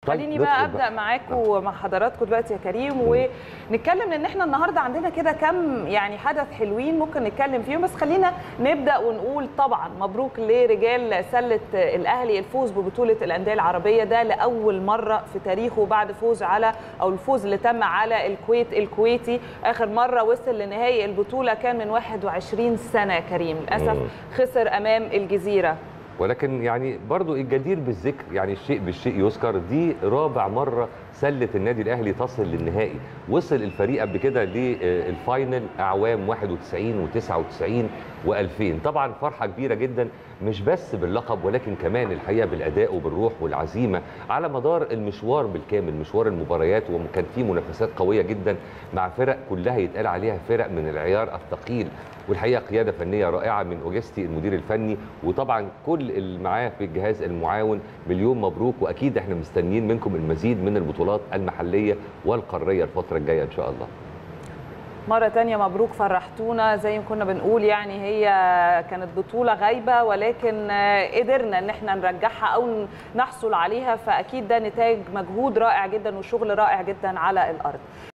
طيب، خليني بقى ندخل ابدا بقى. معاكم مع حضراتكم دلوقتي يا كريم ونتكلم ان احنا النهارده عندنا كده كم يعني حدث حلوين ممكن نتكلم فيهم بس خلينا نبدا ونقول طبعا مبروك لرجال سله الاهلي الفوز ببطوله الانديه العربيه ده لاول مره في تاريخه بعد فوز على او الفوز اللي تم على الكويت الكويتي اخر مره وصل لنهائي البطوله كان من 21 سنه يا كريم للاسف مم. خسر امام الجزيره ولكن يعني برضو الجدير بالذكر يعني الشيء بالشيء يذكر دي رابع مره سله النادي الاهلي تصل للنهائي وصل الفريق قبل كده للفاينل اعوام 91 و99 و2000 طبعا فرحه كبيره جدا مش بس باللقب ولكن كمان الحقيقه بالاداء وبالروح والعزيمه على مدار المشوار بالكامل مشوار المباريات وكان في منافسات قويه جدا مع فرق كلها يتقال عليها فرق من العيار الثقيل والحقيقه قياده فنيه رائعه من اوجستي المدير الفني وطبعا كل اللي معاه في الجهاز المعاون مليون مبروك واكيد احنا مستنيين منكم المزيد من البطولات المحليه والقاريه الفتره الجايه ان شاء الله مرة تانية مبروك فرحتونا زي ما كنا بنقول يعني هي كانت بطولة غايبة ولكن آه، قدرنا ان احنا نرجعها او نحصل عليها فاكيد ده نتاج مجهود رائع جدا وشغل رائع جدا على الارض